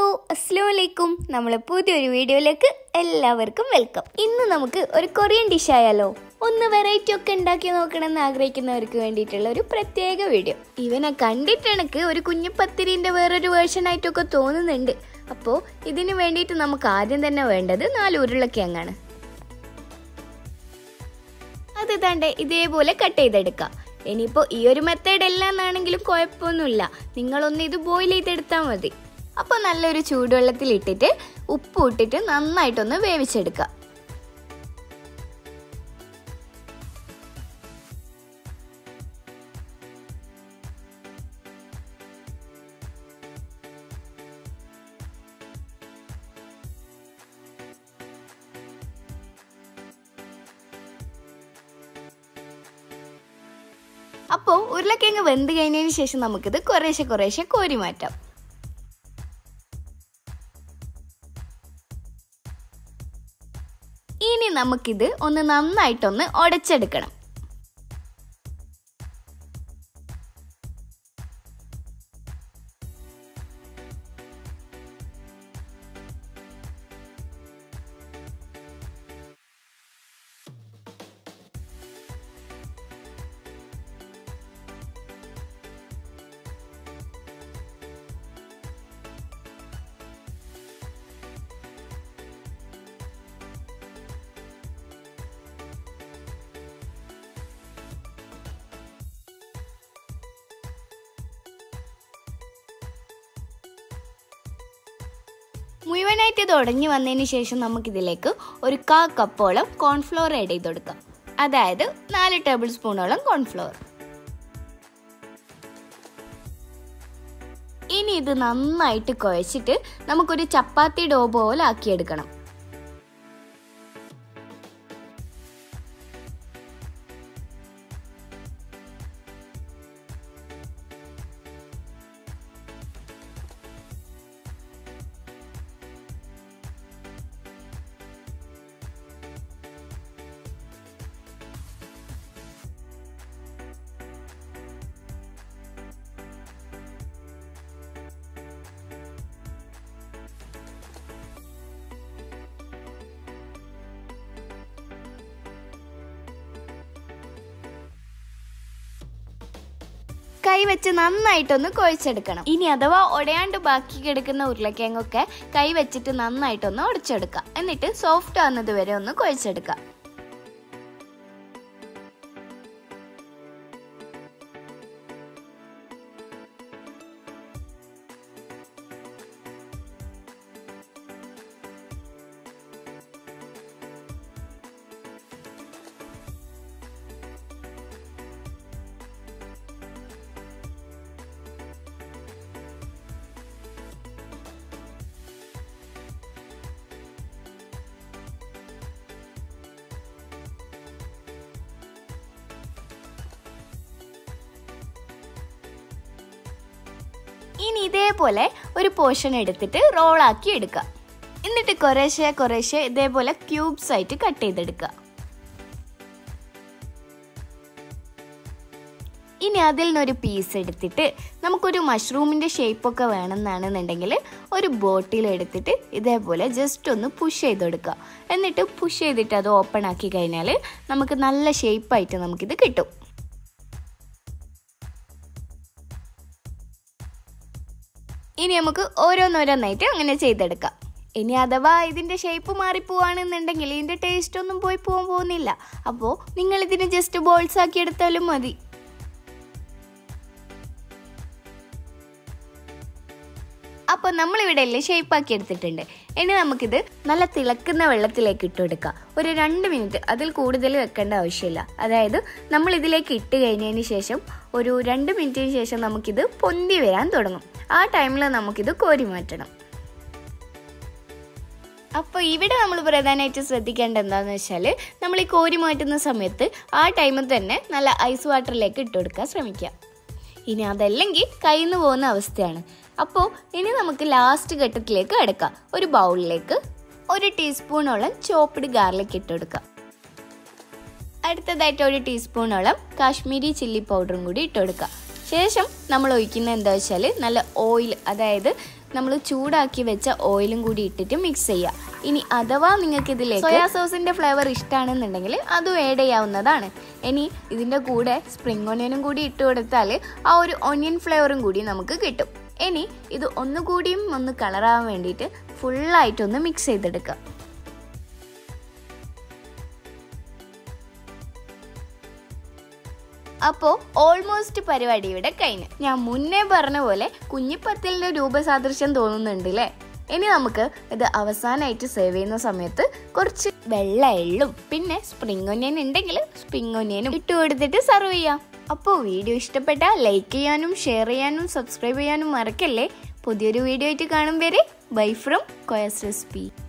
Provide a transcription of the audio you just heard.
അസ്സാം വലൈക്കും നമ്മളെ പുതിയൊരു വീഡിയോയിലേക്ക് എല്ലാവർക്കും വെൽക്കം ഇന്ന് നമുക്ക് ഒരു കൊറിയൻ ഡിഷ് ആയാലോ ഒന്ന് വെറൈറ്റി ഒക്കെ ഉണ്ടാക്കി നോക്കണമെന്ന് ആഗ്രഹിക്കുന്നവർക്ക് വേണ്ടിയിട്ടുള്ള ഒരു പ്രത്യേക വീഡിയോ ഇവനെ കണ്ടിട്ട് എനിക്ക് ഒരു കുഞ്ഞു പത്തിരിന്റെ വേറൊരു വേർഷൻ ആയിട്ടൊക്കെ തോന്നുന്നുണ്ട് അപ്പോൾ ഇതിന് വേണ്ടിയിട്ട് നമുക്ക് ആദ്യം തന്നെ വേണ്ടത് നാല് ഉരുളക്കിഴങ്ങാണ് അത് താണ്ടെ ഇതേപോലെ കട്ട് ചെയ്തെടുക്കാം ഇനിയിപ്പോൾ ഈ ഒരു മെത്തേഡ് എല്ലാം എന്നാണെങ്കിലും കുഴപ്പമൊന്നുമില്ല നിങ്ങളൊന്ന് ഇത് ബോയിൽ ചെയ്തെടുത്താൽ മതി അപ്പോൾ നല്ലൊരു ചൂടുവെള്ളത്തിൽ ഇട്ടിട്ട് ഉപ്പ് ഇട്ടിട്ട് നന്നായിട്ടൊന്ന് വേവിച്ചെടുക്കുക അപ്പോൾ ഉരുളക്കിഴങ്ങ് വെന്ത് കഴിഞ്ഞതിന് ശേഷം നമുക്കിത് കുറേശ്ശെ കുറേശ്ശെ കോരി മാറ്റാം ഇനി നമുക്കിത് ഒന്ന് നന്നായിട്ടൊന്ന് ഉടച്ചെടുക്കണം മുഴുവനായിട്ട് ഇത് ഉടഞ്ഞു വന്നതിന് ശേഷം നമുക്കിതിലേക്ക് ഒരു കാ കപ്പോളം കോൺഫ്ലോർ ആഡ് ചെയ്ത് കൊടുക്കാം അതായത് നാല് ടേബിൾ സ്പൂണോളം കോൺഫ്ലോർ ഇനി ഇത് നന്നായിട്ട് കുഴച്ചിട്ട് നമുക്കൊരു ചപ്പാത്തി ഡോ പോലെ ആക്കിയെടുക്കണം കൈ വെച്ച് നന്നായിട്ടൊന്ന് കുഴച്ചെടുക്കണം ഇനി അഥവാ ഉടയാണ്ട് ബാക്കി കിടക്കുന്ന ഉരുളക്കിഴങ്ങൊക്കെ കൈ വെച്ചിട്ട് നന്നായിട്ടൊന്ന് ഉടച്ചെടുക്കുക എന്നിട്ട് സോഫ്റ്റ് ആവുന്നത് വരെ ഒന്ന് കുഴച്ചെടുക്കുക ഇനി ഇതേപോലെ ഒരു പോർഷൻ എടുത്തിട്ട് റോളാക്കി എടുക്കുക എന്നിട്ട് കുറേശ്ശെ കുറേശ്ശെ ഇതേപോലെ ക്യൂബ്സ് ആയിട്ട് കട്ട് ചെയ്തെടുക്കുക ഇനി അതിൽ നിന്നൊരു പീസ് എടുത്തിട്ട് നമുക്കൊരു മഷ്റൂമിൻ്റെ ഷേപ്പൊക്കെ വേണമെന്നാണെന്നുണ്ടെങ്കിൽ ഒരു ബോട്ടിൽ എടുത്തിട്ട് ഇതേപോലെ ജസ്റ്റ് ഒന്ന് പുഷ് ചെയ്ത് കൊടുക്കുക എന്നിട്ട് പുഷ് ചെയ്തിട്ട് അത് ഓപ്പൺ ആക്കി കഴിഞ്ഞാൽ നമുക്ക് നല്ല ഷേപ്പായിട്ട് നമുക്കിത് കിട്ടും ഇനി നമുക്ക് ഓരോന്നോരോന്നായിട്ട് അങ്ങനെ ചെയ്തെടുക്കാം ഇനി അഥവാ ഇതിൻ്റെ ഷേപ്പ് മാറിപ്പോവാണെന്നുണ്ടെങ്കിൽ ഇതിൻ്റെ ടേസ്റ്റ് ഒന്നും പോയി പോകാൻ പോകുന്നില്ല അപ്പോൾ നിങ്ങൾ ഇതിന് ജസ്റ്റ് ബോൾസ് ആക്കി എടുത്താലും മതി അപ്പോൾ നമ്മളിവിടെ എല്ലാം ഷേപ്പാക്കി എടുത്തിട്ടുണ്ട് ഇനി നമുക്കിത് നല്ല തിളക്കുന്ന വെള്ളത്തിലേക്ക് ഇട്ട് കൊടുക്കാം ഒരു രണ്ട് മിനിറ്റ് അതിൽ കൂടുതൽ വെക്കേണ്ട ആവശ്യമില്ല അതായത് നമ്മൾ ഇതിലേക്ക് ഇട്ട് കഴിഞ്ഞതിന് ശേഷം ഒരു രണ്ട് മിനിറ്റിന് ശേഷം നമുക്കിത് പൊന്തി വരാൻ തുടങ്ങും ആ ടൈമിൽ നമുക്കിത് കോരി മാറ്റണം അപ്പോൾ ഇവിടെ നമ്മൾ പ്രധാനമായിട്ട് ശ്രദ്ധിക്കേണ്ട എന്താണെന്ന് വെച്ചാൽ നമ്മൾ ഈ കോരി മാറ്റുന്ന സമയത്ത് ആ ടൈമിൽ തന്നെ നല്ല ഐസ് വാട്ടറിലേക്ക് ഇട്ട് കൊടുക്കാൻ ശ്രമിക്കുക ഇനി അതല്ലെങ്കിൽ കയ്യിൽ നിന്ന് പോകുന്ന അവസ്ഥയാണ് അപ്പോൾ ഇനി നമുക്ക് ലാസ്റ്റ് ഘട്ടത്തിലേക്ക് എടുക്കാം ഒരു ബൗളിലേക്ക് ഒരു ടീസ്പൂണോളം ചോപ്പ്ഡ് ഗാർലിക് ഇട്ട് കൊടുക്കാം അടുത്തതായിട്ട് ഒരു ടീസ്പൂണോളം കാശ്മീരി ചില്ലി പൗഡറും കൂടി ഇട്ട് കൊടുക്കുക ശേഷം നമ്മൾ ഒഴിക്കുന്നത് എന്താ വെച്ചാൽ നല്ല ഓയിൽ അതായത് നമ്മൾ ചൂടാക്കി വെച്ച ഓയിലും കൂടി ഇട്ടിട്ട് മിക്സ് ചെയ്യുക ഇനി അഥവാ നിങ്ങൾക്ക് ഇതിലേക്ക് സോയാ സോസിന്റെ ഫ്ലേവർ ഇഷ്ടമാണെന്നുണ്ടെങ്കിൽ അതും ആഡ് ചെയ്യാവുന്നതാണ് ഇനി ഇതിന്റെ കൂടെ സ്പ്രിംഗ് ഒനിയനും കൂടി ഇട്ട് കൊടുത്താൽ ആ ഒരു ഒനിയൻ ഫ്ലേവറും കൂടി നമുക്ക് കിട്ടും ഇനി ഇത് ഒന്നുകൂടിയും ഒന്ന് കളറാവാൻ വേണ്ടിയിട്ട് ഫുള്ളായിട്ടൊന്ന് മിക്സ് ചെയ്തെടുക്കുക അപ്പോൾ ഓൾമോസ്റ്റ് പരിപാടി ഇവിടെ കഴിഞ്ഞു ഞാൻ മുന്നേ പറഞ്ഞ പോലെ കുഞ്ഞിപ്പത്തലിൻ്റെ രൂപസാദൃശ്യം തോന്നുന്നുണ്ട് അല്ലേ ഇനി നമുക്ക് ഇത് അവസാനമായിട്ട് സേവ് ചെയ്യുന്ന സമയത്ത് കുറച്ച് വെള്ള എള്ളും പിന്നെ സ്പ്രിംഗ് ഒനിയൻ ഉണ്ടെങ്കിൽ സ്പ്രിംഗ് ഒനിയനും ഇട്ട് കൊടുത്തിട്ട് സെർവ് ചെയ്യാം അപ്പോൾ വീഡിയോ ഇഷ്ടപ്പെട്ടാൽ ലൈക്ക് ചെയ്യാനും ഷെയർ ചെയ്യാനും സബ്സ്ക്രൈബ് ചെയ്യാനും മറക്കല്ലേ പുതിയൊരു വീഡിയോ ആയിട്ട് കാണും വരെ ബൈ ഫ്രം കൊയസ് റെസിപ്പി